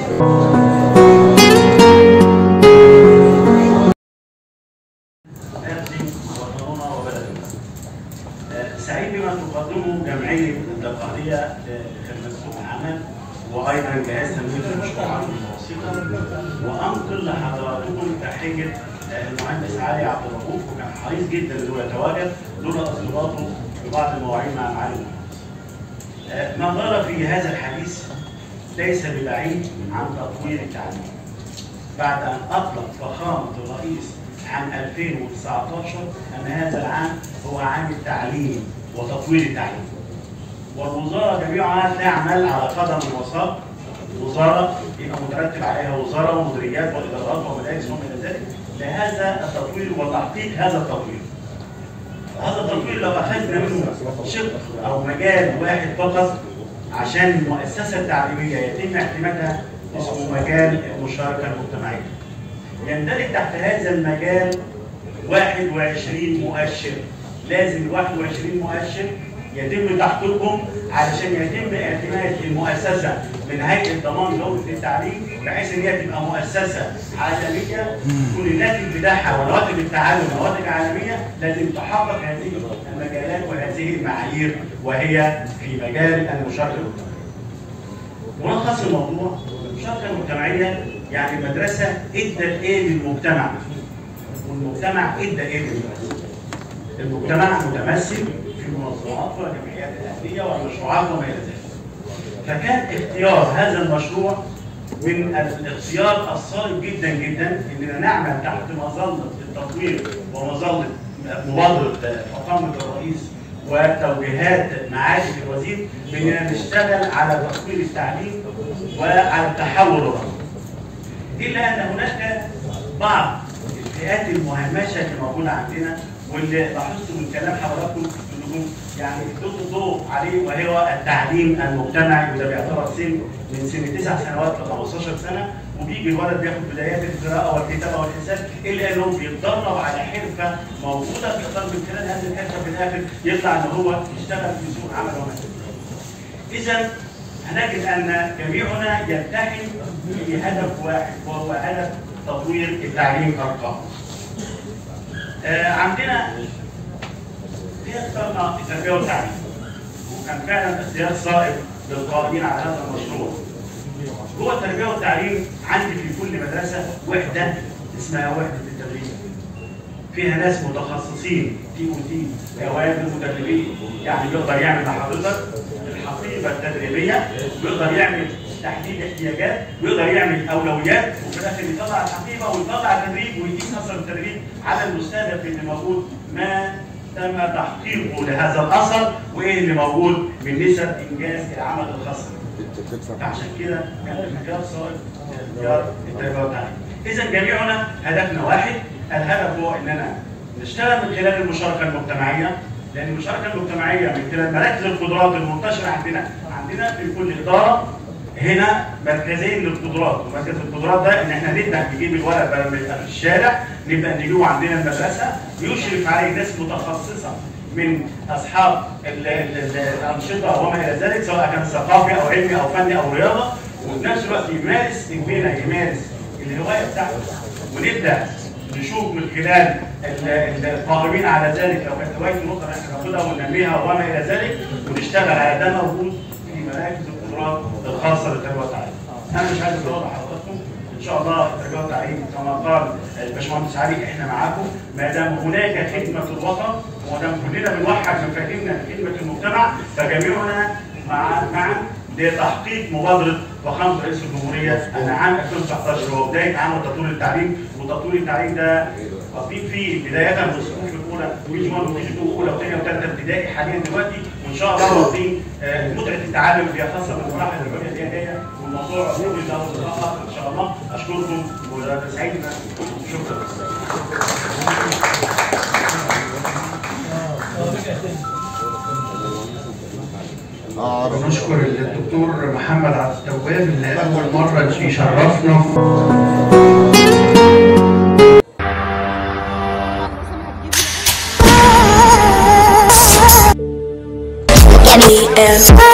نفسي وطننا وبلدنا. آه، سعيد بما تقدمه جمعية الدقهلية لخدمة سوق العمل وأيضا جهاز تنفيذ المشروعات المتوسطة وأنقل لحضراتكم تحية آه، المهندس علي عبد الرؤوف وكان حريص جدا إنه يتواجد لولا ارتباطه ببعض المواعيد مع معالي المهندس. آه، ما دار في هذا الحديث ليس ببعيد عن تطوير التعليم. بعد أن أطلق فخامة الرئيس عام 2019 أن هذا العام هو عام التعليم وتطوير التعليم. والوزارة جميعها تعمل على قدم وساق وزارة يبقى مترتب عليها وزارة ومديريات وإدارات ومدارس وما إلى ذلك لهذا التطوير وتحقيق هذا التطوير. هذا التطوير لو أخذنا منه شق أو مجال واحد فقط عشان المؤسسة التعليمية يتم اعتمادها اسمه مجال المشاركة المجتمعية. يندرج تحت هذا المجال 21 مؤشر لازم ال 21 مؤشر يتم تحقيقهم علشان يتم اعتماد المؤسسه من هيئه ضمان جوده التعليم بحيث ان هي تبقى مؤسسه عالميه تكون الناتج بتاعها ونواتج التعلم نواتج عالميه لازم تحقق هذه المجالات وهذه المعايير وهي في مجال المشاركه المجتمعيه. ملخص الموضوع المشاركه المجتمعيه يعني المدرسه ادت ايه للمجتمع والمجتمع ادى ايه للمدرسه المجتمع متمثل في المنظمات والجمعيات الاهليه والمشروعات وما الى ذلك فكان اختيار هذا المشروع من الاختيار الصائب جدا جدا اننا نعمل تحت مظله التطوير ومظله مبادره فخامه الرئيس وتوجيهات معالي الوزير باننا نشتغل على تطوير التعليم وعلى التحول الرقمي. الا ان هناك بعض الفئات المهمشه اللي موجوده عندنا واللي لاحظته من كلام حضراتكم انكم يعني اديتوا الضوء عليه وهو التعليم المجتمعي وده بيعتبر سن من سن 9 سنوات ل 15 سنه وبيجي الولد بياخد بدايات القراءه والكتابه والحساب الا انه بيتدرب على حرفه موجوده بيقدر من خلال هذه الحرفه في الاخر يطلع ان هو يشتغل في سوق عمل وما اذا هنجد ان جميعنا يلتحم في هدف واحد وهو هدف تطوير التعليم ارقام. آه عندنا في اخترنا التربيه والتعليم وكان فعلا اختيار صائب للقائمين على هذا المشروع. هو التربيه والتعليم عندي في كل مدرسه وحده اسمها وحده التدريب. فيها ناس متخصصين تي او تي كوادر مدربين يعني يقدر يعمل لحضرتك الحقيبه التدريبيه ويقدر يعمل تحديد احتياجات ويقدر يعمل اولويات وفي الاخر يطلع الحقيبه ويطلع التدريب ويقيس اثر التدريب على المستهدف اللي موجود ما تم تحقيقه لهذا الاثر وايه اللي موجود من نسب انجاز العمل الخاص فعشان كده كان الاختيار صائب اختيار التربيه والتعليم. اذا جميعنا هدفنا واحد الهدف هو اننا نشتغل من خلال المشاركه المجتمعيه لان المشاركه المجتمعيه من خلال مراكز القدرات المنتشره عندنا عندنا في كل اداره هنا مركزين للقدرات ومركز القدرات ده ان احنا نبدا نجيب الولد بدل ما يبقى في الشارع نبدا نجيبه عندنا المدرسه يشرف عليه ناس متخصصه من اصحاب ال- ال- الانشطه وما الى ذلك سواء كان ثقافي او علمي او فني او رياضه وفي نفس الوقت يمارس يجبرنا يمارس الهوايه بتاعته ونبدا نشوف من خلال ال- ال- القائمين على ذلك لو كانت هوايه نقدر احنا ناخدها وننميها وما الى ذلك ونشتغل على ده موجود في مراكز القدرات الخاصه بالتربيه والتعليم. انا مش عايز اطول على حضراتكم ان شاء الله التربيه والتعليم كما قال الباشمهندس علي احنا معاكم ما دام هناك خدمه الوطن وما دام كلنا بنوحد مفاهيمنا لخدمه المجتمع فجميعنا مع معا لتحقيق مبادره فخامه رئيس الجمهوريه ان عام 2019 هو بدايه عام تطوير التعليم وتطوير التعليم ده واقفين فيه بدايه من الصفوف الاولى ويجي 1 ويجي 2 اولى وثانيه وثالثه ابتدائي حاليا دلوقتي وان شاء الله واقفين آه، متعه التعلم اللي هي خاصه بالمراحل العليا اللي هي جايه والموضوع كله ده ان شاء الله اشكركم وسعيد شكرا نشكر الدكتور محمد عبد التواب اللي اول مره يشرفنا Kenny and